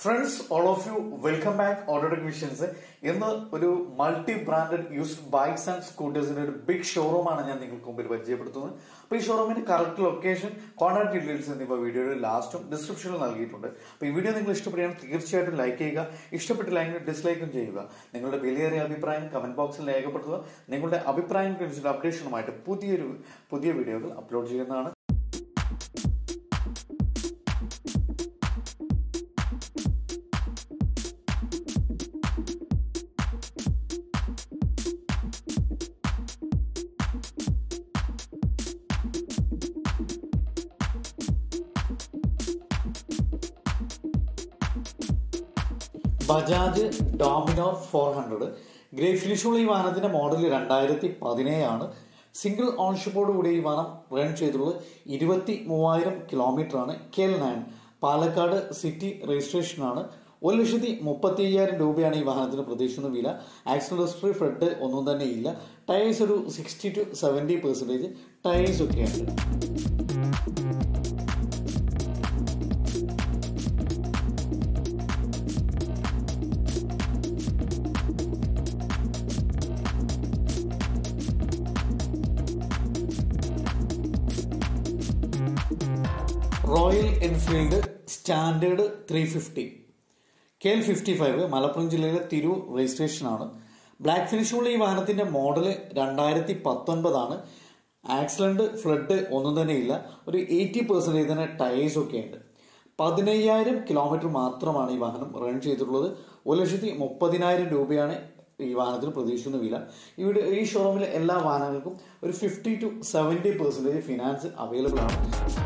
friends all of you welcome back Autotech visions ഇന്ന് ഒരു multi branded used bikes and സ്കൂട്ടേഴ്സിന്റെ ഒരു big ഷോറൂമാണ് ഞാൻ നിങ്ങൾക്ക് മുമ്പിൽ പരിചയപ്പെടുത്തുന്നത് അപ്പൊ ഈ ഷോറൂമിന്റെ കറക്റ്റ് ലൊക്കേഷൻ കോൺടാക്ട് ഡീറ്റെയിൽസ് എന്നിവ വീഡിയോയുടെ ലാസ്റ്റും ഡിസ്ക്രിപ്ഷനിൽ നൽകിയിട്ടുണ്ട് അപ്പൊ ഈ വീഡിയോ നിങ്ങൾ ഇഷ്ടപ്പെടുകയാണ് തീർച്ചയായിട്ടും ലൈക്ക് ചെയ്യുക ഇഷ്ടപ്പെട്ടില്ലെങ്കിൽ ഡിസ്ലൈക്കും ചെയ്യുക നിങ്ങളുടെ വിലയേറിയ അഭിപ്രായം കമന്റ് ബോക്സിൽ രേഖപ്പെടുത്തുക നിങ്ങളുടെ അഭിപ്രായം കുറിച്ചുള്ള അപ്ഡേഷനുമായിട്ട് പുതിയൊരു പുതിയ വീഡിയോകൾ അപ്ലോഡ് ചെയ്യുന്നതാണ് Bajaj Dominar four hundred grey ഫിനിഷുള്ള ഈ വാഹനത്തിന്റെ മോഡൽ രണ്ടായിരത്തി പതിനേഴാണ് സിംഗിൾ ഓൺഷിപ്പോട് കൂടി ഈ വാഹനം റൺ ചെയ്തിട്ടുള്ളത് ഇരുപത്തി മൂവായിരം കിലോമീറ്റർ ആണ് K L nine Palakkad city registration ആണ് ഒരു ലക്ഷത്തി മുപ്പത്തി അയ്യായിരം രൂപയാണ് ഈ വാഹനത്തിന് പ്രതീക്ഷിക്കുന്ന വില ആക്സിഡന്റ് ഹിസ്റ്ററി ഫ്രണ്ട് ഒന്നും തന്നെ ഇല്ല ടയേഴ്സ് ഒരു sixty to seventy percentage tyres ഒക്കെയുണ്ട് Royal Enfield standard three fifty K L fifty five Malappuram ജില്ലയിലെ തിരൂർ രജിസ്ട്രേഷൻ ആണ് ബ്ലാക്ക് ഫിനിഷുള്ള ഈ വാഹനത്തിന്റെ മോഡൽ രണ്ടായിരത്തി പത്തൊൻപതാണ് ആക്സിഡന്റ് ഫ്ലഡ് ഒന്നും തന്നെ ഇല്ല ഒരു എയ്റ്റി പെർസെന്റേജ് തന്നെ ടയേഴ്സ് ഒക്കെ ഉണ്ട് പതിനയ്യായിരം കിലോമീറ്റർ മാത്രമാണ് ഈ വാഹനം റൺ ചെയ്തിട്ടുള്ളത് ഒരു ലക്ഷത്തി മുപ്പതിനായിരം രൂപയാണ് ഈ വാഹനത്തിന് പ്രതീക്ഷിക്കുന്ന വില ഇവിടെ ഈ ഷോറൂമിലെ എല്ലാ വാഹനങ്ങൾക്കും ഒരു fifty to seventy percentage finance available ആണ്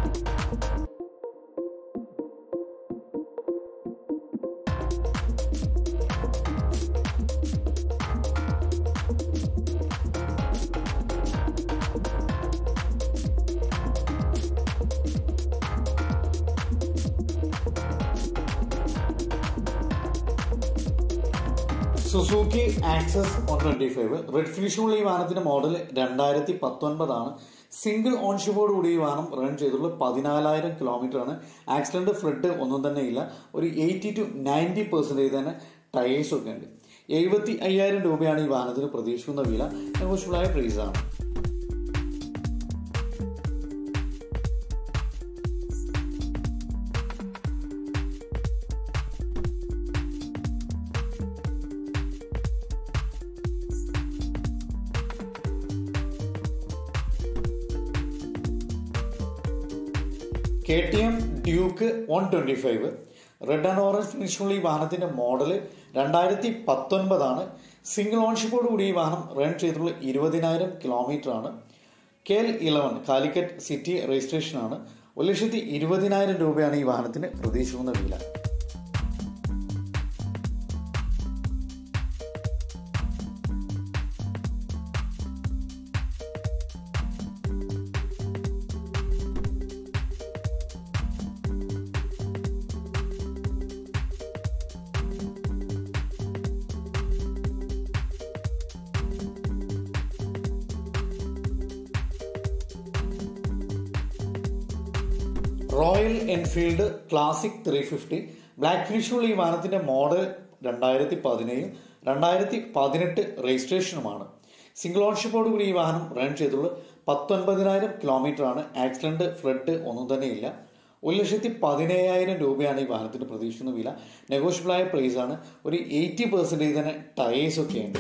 Suzuki Access one twenty five red ഫിനിഷുള്ള ഈ വാഹനത്തിന്റെ മോഡൽ രണ്ടായിരത്തി പത്തൊൻപതാണ് സിംഗിൾ ഓൺഷിപ്പോട് കൂടി ഈ വാഹനം റൺ ചെയ്തിട്ടുള്ളത് പതിനാലായിരം കിലോമീറ്റർ ആണ് ആക്സിഡന്റ് ഫ്ലഡ് ഒന്നും തന്നെ ഇല്ല ഒരു എയ്റ്റി ടു നയൻറ്റി പെർസെന്റേജ് തന്നെ ടയേഴ്സ് ഒക്കെ ഉണ്ട് എഴുപത്തി അയ്യായിരം രൂപയാണ് ഈ വാഹനത്തിന് പ്രതീക്ഷിക്കുന്ന വില നെഗോഷ്യബിളായ പ്രൈസ് ആണ് K T M Duke one twenty five red and orange ഫിനിഷുള്ള ഈ വാഹനത്തിന്റെ മോഡൽ രണ്ടായിരത്തി പത്തൊൻപതാണ് സിംഗിൾ ഓൺഷിപ്പോട് കൂടി ഈ വാഹനം റൺ ചെയ്തിട്ടുള്ള ഇരുപതിനായിരം കിലോമീറ്റർ ആണ് K L eleven Calicut city registration ആണ് ഒരു ലക്ഷത്തി ഇരുപതിനായിരം രൂപയാണ് ഈ വാഹനത്തിന് പ്രതീക്ഷിക്കുന്ന വില Royal Enfield classic three fifty black ഫിനിഷുള്ള ഈ വാഹനത്തിന്റെ മോഡൽ രണ്ടായിരത്തി പതിനേഴും രണ്ടായിരത്തി പതിനെട്ട് രജിസ്ട്രേഷനുമാണ് സിംഗിൾ ഓൺഷിപ്പോട് കൂടി ഈ വാഹനം റൺ ചെയ്തുള്ളത് പത്തൊൻപതിനായിരം കിലോമീറ്റർ ആണ് ആക്സിഡന്റ് ഫ്ലഡ് ഒന്നും തന്നെ ഇല്ല ഒരു ലക്ഷത്തി പതിനേഴായിരം രൂപയാണ് ഈ വാഹനത്തിന് പ്രതീക്ഷിക്കുന്ന വില നെഗോഷ്യബിളായ പ്രൈസ് ആണ് ഒരു എയ്റ്റി പെർസെൻറ്റേജ് തന്നെ ടയേഴ്സ് ഒക്കെ ഉണ്ട്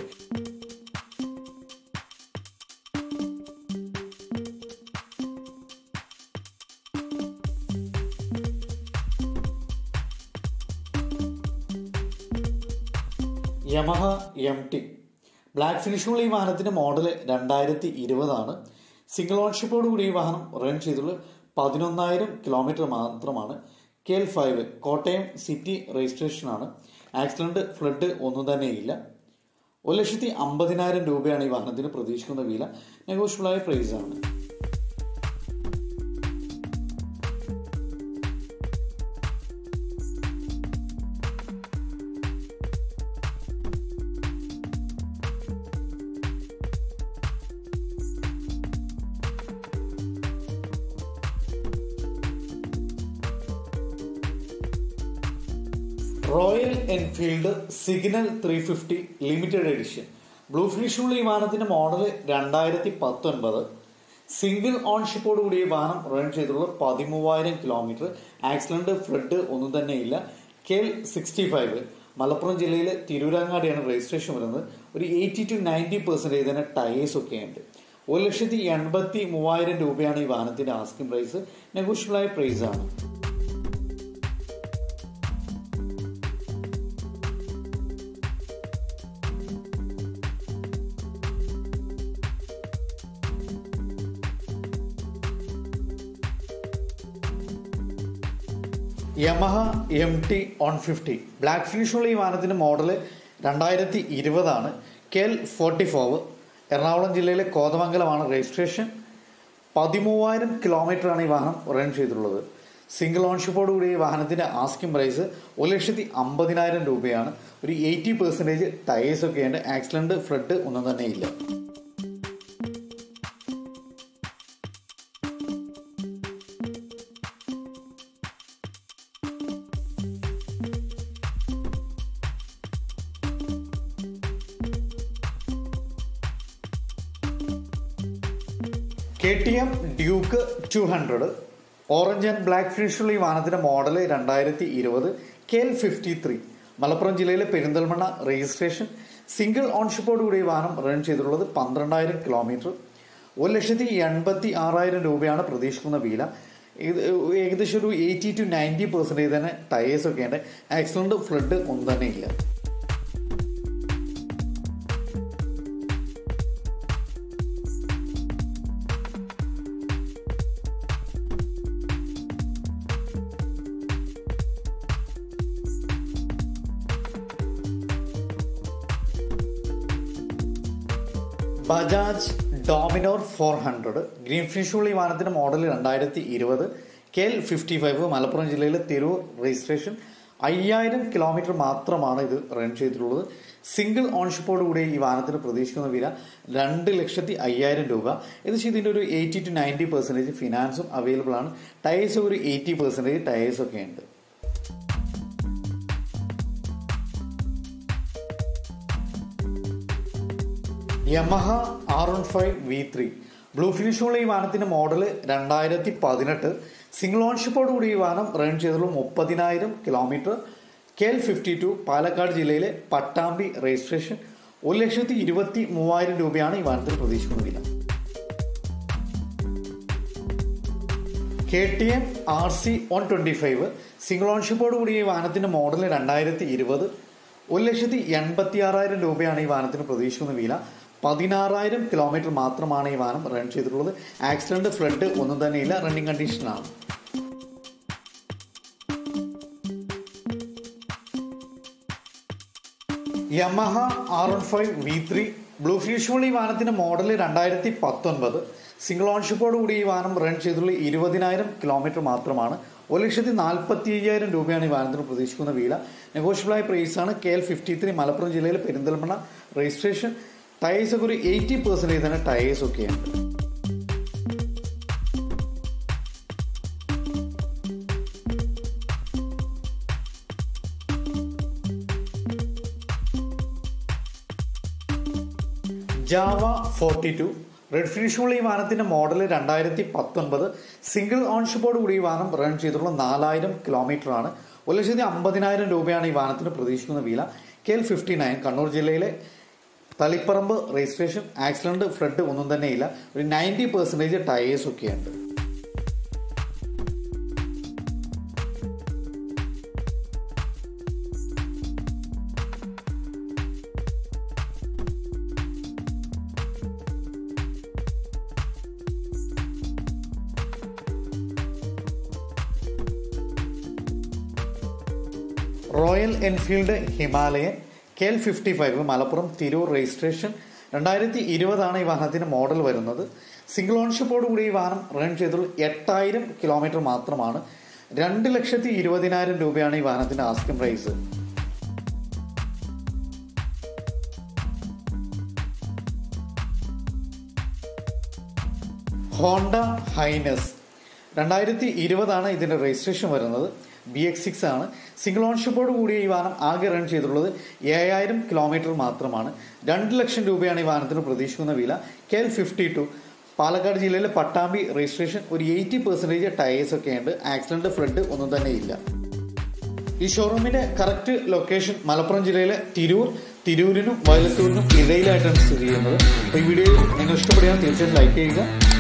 യമഹ എം ടി ബ്ലാക്ക് ഫിനിഷുള്ള ഈ വാഹനത്തിന്റെ മോഡൽ രണ്ടായിരത്തി ഇരുപതാണ് സിംഗിൾ ഓൺഷിപ്പോട് കൂടി ഈ വാഹനം റൺ ചെയ്തുള്ളത് പതിനൊന്നായിരം കിലോമീറ്റർ മാത്രമാണ് K L five Kottayam city registration ആണ് ആക്സിഡന്റ് ഫ്ലഡ് ഒന്നും തന്നെ ഇല്ല ഒരു ലക്ഷത്തി അമ്പതിനായിരം രൂപയാണ് ഈ വാഹനത്തിന് പ്രതീക്ഷിക്കുന്ന വില നെഗോഷ്യബിളായ പ്രൈസ് ആണ് Royal Enfield signal three fifty limited edition blue ഫിനിഷുള്ള ഈ വാഹനത്തിന്റെ മോഡൽ രണ്ടായിരത്തി പത്തൊൻപത് സിംഗിൾ ഓൺഷിപ്പോട് കൂടി ഈ വാഹനം റൺ ചെയ്തിട്ടുള്ള പതിമൂവായിരം കിലോമീറ്റർ ആക്സിഡന്റ് ഫ്ലഡ് ഒന്നും തന്നെ ഇല്ല K L sixty five Malappuram ജില്ലയിലെ തിരൂരങ്ങാടിയാണ് രജിസ്ട്രേഷൻ വരുന്നത് ഒരു എയ്റ്റി ടു നയൻറ്റി പെർസെൻറ്റേജ് തന്നെ ടയേഴ്സ് ഒക്കെ ഉണ്ട് ഒരു ലക്ഷത്തി എൺപത്തി മൂവായിരം രൂപയാണ് ഈ വാഹനത്തിന്റെ ആസ്കിംഗ് പ്രൈസ് നെഗോഷ്യബിളായ പ്രൈസ് ആണ് Yamaha M T one fifty black ഫിനിഷുള്ള ഈ വാഹനത്തിന്റെ മോഡൽ രണ്ടായിരത്തി ഇരുപതാണ് K L forty four Ernakulam ജില്ലയിലെ കോതമംഗലമാണ് രജിസ്ട്രേഷൻ പതിമൂവായിരം കിലോമീറ്റർ ആണ് ഈ വാഹനം റൺ ചെയ്തിട്ടുള്ളത് സിംഗിൾ ഓൺഷിപ്പോട് കൂടി ഈ വാഹനത്തിന്റെ ആസ്കിംഗ് പ്രൈസ് ഒരു ലക്ഷത്തി അമ്പതിനായിരം രൂപയാണ് ഒരു എയ്റ്റി പെർസെൻറ്റേജ് ടയേഴ്സ് ഒക്കെ ഉണ്ട് ആക്സിഡന്റ് ഫ്ലഡ് ഒന്നും തന്നെ ഇല്ല K T M Duke two hundred orange and black ഫിനിഷുള്ള ഈ വാഹനത്തിന്റെ മോഡൽ രണ്ടായിരത്തി ഇരുപത് K L fifty three Malappuram ജില്ലയിലെ പെരിന്തൽമണ്ണ രജിസ്ട്രേഷൻ സിംഗിൾ ഓൺഷിപ്പോട് കൂടി ഈ വാഹനം റൺ ചെയ്തിട്ടുള്ളത് പന്ത്രണ്ടായിരം കിലോമീറ്റർ ഒരു ലക്ഷത്തി എൺപത്തി ആറായിരം രൂപയാണ് പ്രതീക്ഷിക്കുന്ന വില ഇത് ഏകദേശം ഒരു എയ്റ്റി ടു നയൻറ്റി പെർസെൻറ്റേജ് തന്നെ ടയേഴ്സ് ഒക്കെ ഉണ്ട് ആക്സിഡന്റ് ഫ്ലഡ് ഒന്നും തന്നെ ഇല്ല Bajaj Dominar four hundred green ഫിഷുള്ള ഈ വാഹനത്തിന്റെ മോഡൽ രണ്ടായിരത്തി ഇരുപത് K L fifty five Malappuram ജില്ലയിലെ തിരൂർ രജിസ്ട്രേഷൻ അയ്യായിരം കിലോമീറ്റർ മാത്രമാണ് ഇത് റൺ ചെയ്തിട്ടുള്ളത് സിംഗിൾ ഓൺഷിപ്പോട് കൂടി ഈ വാഹനത്തിന് പ്രതീക്ഷിക്കുന്ന വില രണ്ട് ലക്ഷത്തി അയ്യായിരം രൂപ ഇത് ഇതിന്റെ ഒരു എയ്റ്റി ടു നയൻറ്റി പെർസെൻറ്റേജ് ഫിനാൻസും അവൈലബിൾ ആണ് ടയേഴ്സ് ഒരു എയ്റ്റി പെർസെൻറ്റേജ് ടയേഴ്സ് ഒക്കെ ഉണ്ട് Yamaha R one five V three blue ഫിനിഷുള്ള ഈ വാഹനത്തിന്റെ മോഡൽ രണ്ടായിരത്തി പതിനെട്ട് സിംഗിൾ ഓൺഷിപ്പോട് കൂടി ഈ വാഹനം റൺ ചെയ്തുള്ള മുപ്പതിനായിരം kilometre K L fifty two Palakkad ജില്ലയിലെ പട്ടാമ്പി രജിസ്ട്രേഷൻ ഒരു ലക്ഷത്തി ഇരുപത്തി മൂവായിരം രൂപയാണ് ഈ വാഹനത്തിന് പ്രതീക്ഷിക്കുന്ന വില K T M R C one twenty five single ഓൺഷിപ്പോട് കൂടി ഈ വാഹനത്തിന്റെ മോഡൽ രണ്ടായിരത്തി ഇരുപത് ഒരു ലക്ഷത്തി എൺപത്തി ആറായിരം രൂപയാണ് ഈ വാഹനത്തിന് പ്രതീക്ഷിക്കുന്ന വില പതിനാറായിരം കിലോമീറ്റർ മാത്രമാണ് ഈ വാഹനം റൺ ചെയ്തിട്ടുള്ളത് ആക്സിഡന്റ് ഫ്ലഡ് ഒന്നും തന്നെ ഇല്ല റണ്ണിങ് കണ്ടീഷനാണ് Yamaha R one five V three blue ഫിഷുള്ള ഈ വാഹനത്തിന്റെ മോഡൽ രണ്ടായിരത്തി പത്തൊൻപത് സിംഗിൾ ഓൺഷിപ്പോട് കൂടി ഈ വാഹനം റൺ ചെയ്തിട്ടുള്ള ഇരുപതിനായിരം കിലോമീറ്റർ മാത്രമാണ് ഒരു ലക്ഷത്തി നാൽപ്പത്തി അയ്യായിരം രൂപയാണ് ഈ വാഹനത്തിന് പ്രതീക്ഷിക്കുന്ന വില നെഗോഷ്യബിളായ പ്രൈസാണ് K L fifty three Malappuram ജില്ലയിലെ പെരിന്തൽമണ്ണ രജിസ്ട്രേഷൻ ടയേഴ്സ് ഒക്കെ ഒരു എയ്റ്റി പെർസെൻറ്റേജ് തന്നെ ടയേഴ്സ് ഒക്കെയുണ്ട് ജാവ ഫോർട്ടി ടു റെഡ് ഫിനിഷുള്ള ഈ വാഹനത്തിന്റെ മോഡൽ രണ്ടായിരത്തി പത്തൊൻപത് സിംഗിൾ ഓൺഷിപ്പോട് കൂടി ഈ വാഹനം റൺ ചെയ്തിട്ടുള്ള നാലായിരം കിലോമീറ്റർ ആണ് ഒരു ലക്ഷത്തി അമ്പതിനായിരം രൂപയാണ് ഈ വാഹനത്തിന് പ്രതീക്ഷിക്കുന്ന വില K L fifty nine Kannur ജില്ലയിലെ തളിപ്പറമ്പ് രജിസ്ട്രേഷൻ ആക്സിഡന്റ് ഫ്ലഡ് ഒന്നും തന്നെ ഇല്ല ഒരു നയൻറ്റി പെർസെൻറ്റേജ് ടയേഴ്സ് ഒക്കെയുണ്ട് Royal Enfield Himalayan K L fifty five Malappuram Tirur registration രണ്ടായിരത്തി ഇരുപതാണ് ഈ വാഹനത്തിന്റെ മോഡൽ വരുന്നത് സിംഗിൾ ഓൺഷിപ്പോട് കൂടി ഈ വാഹനം റൺ ചെയ്തുള്ള എട്ടായിരം കിലോമീറ്റർ മാത്രമാണ് രണ്ട് ലക്ഷത്തി ഇരുപതിനായിരം രൂപയാണ് ഈ വാഹനത്തിന്റെ ആസ്കിംഗ് പ്രൈസ് ഹോണ്ട ഹൈനസ് രണ്ടായിരത്തി ഇരുപതാണ് ഇതിന്റെ രജിസ്ട്രേഷൻ വരുന്നത് ബി എക്സ് സിക്സ് ആണ് സിംഗിൾ ഓൺഷിപ്പോട് കൂടിയ ഈ വാഹനം ആകെ റൺ ചെയ്തിട്ടുള്ളത് ഏഴായിരം കിലോമീറ്റർ മാത്രമാണ് രണ്ട് ലക്ഷം രൂപയാണ് ഈ വാഹനത്തിന് പ്രതീക്ഷിക്കുന്ന വില K L fifty two Palakkad ജില്ലയിലെ പട്ടാമ്പി രജിസ്ട്രേഷൻ ഒരു എയ്റ്റി പെർസെൻറ്റേജ് ടയേഴ്സ് ഒക്കെ ഉണ്ട് ആക്സിഡന്റ് ഫ്ലഡ് ഒന്നും തന്നെ ഇല്ല ഈ ഷോറൂമിന്റെ കറക്റ്റ് ലൊക്കേഷൻ മലപ്പുറം ജില്ലയിലെ തിരൂർ തിരൂരിനും വയലത്തൂരിനും ഇടയിലായിട്ടാണ് സ്ഥിതി ചെയ്യുന്നത് അപ്പോൾ ഈ വീഡിയോ നിങ്ങൾ ഇഷ്ടപ്പെടുകയാണെങ്കിൽ തീർച്ചയായും ലൈക്ക് ചെയ്യുക